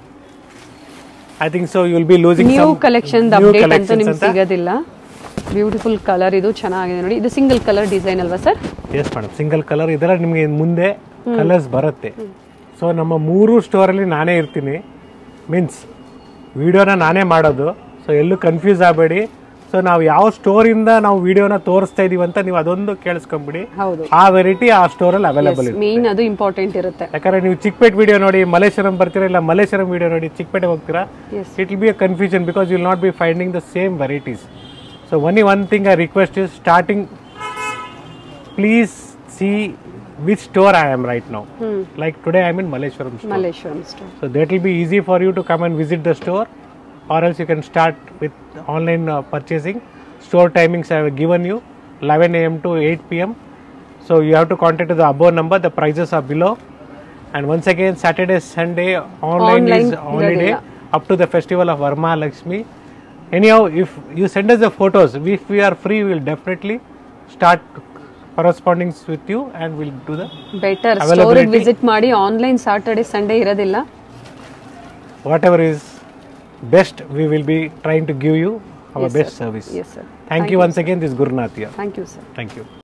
Speaker 1: I think so you will be losing
Speaker 2: new collection update ಅಂತ ನಿಮ್ಗೆ ಸಿಗೋದಿಲ್ಲ ಬ್ಯೂಟಿಫುಲ್ ಕಲರ್ ಇದು ಚೆನ್ನಾಗಿದೆ ನೋಡಿ ಇದು ಸಿಂಗಲ್ ಕಲರ್ ಡಿಸೈನ್ ಅಲ್ವಾ sir
Speaker 1: yes madam single colour ಇದರ ನಿಮಗೆ ಮುಂದೆ ಕಲರ್ಸ್ ಬರುತ್ತೆ ಸೊ ನಮ್ಮ ಮೂರು ಸ್ಟೋರಲ್ಲಿ ನಾನೇ ಇರ್ತೀನಿ ಮೀನ್ಸ್ ವಿಡಿಯೋನ ನಾನೇ ಮಾಡೋದು ಸೊ ಎಲ್ಲೂ ಕನ್ಫ್ಯೂಸ್ ಆಗಬೇಡಿ ಸೊ ನಾವು ಯಾವ ಸ್ಟೋರಿಂದ ನಾವು ವಿಡಿಯೋನ ತೋರಿಸ್ತಾ ಇದೀವಿ ಅಂತ ನೀವು ಅದೊಂದು ಕೇಳಿಸ್ಕೊಂಬಿಡಿ
Speaker 2: ಹೌದು
Speaker 1: ಆ ವೆರೈಟಿ ಆ ಸ್ಟೋರಲ್ಲಿ ಅವೈಲೇಬಲ್ ಇದೆ
Speaker 2: ಮೇನ್ ಅದು ಇಂಪಾರ್ಟೆಂಟ್ ಇರುತ್ತೆ
Speaker 1: ಯಾಕಂದ್ರೆ ನೀವು ಚಿಕ್ಕಪೇಟ್ ವಿಡಿಯೋ ನೋಡಿ ಮಲೇಶ್ವರಂ ಬರ್ತೀರಾ ಇಲ್ಲ ಮಲೇಶ್ವರಂ ವಿಡಿಯೋ ನೋಡಿ ಚಿಕ್ಕಪೇಟೆ ಹೋಗ್ತೀರಾ
Speaker 2: yes
Speaker 1: it will be a confusion because you will not be finding the same varieties. So only one thing I request is starting, please see which store I am right now. Like today I am in Malleshwaram store.
Speaker 2: Malleshwaram store
Speaker 1: So that will be easy for you to come and visit the store or else you can start with online uh, purchasing. Store timings I have given you 11 am to 8 pm. So you have to contact the above number, the prices are below. And once again, Saturday, Sunday, online,
Speaker 2: Online
Speaker 1: is holiday
Speaker 2: ಇರೋದಿಲ್ಲ.
Speaker 1: up to the festival of Varma Lakshmi. Anyhow, if you send us the photos, if we are free, we will definitely start correspondings with you and we'll do the
Speaker 2: better ಸ್ಟೋರಿಗೆ
Speaker 1: Availability.
Speaker 2: Visit ಮಾಡಿ online Saturday Sunday ಇರೋದಿಲ್ಲ
Speaker 1: whatever is best we will be trying to give you our best service
Speaker 2: yes sir
Speaker 1: thank you once again this is gurunath here
Speaker 2: thank you sir
Speaker 1: thank you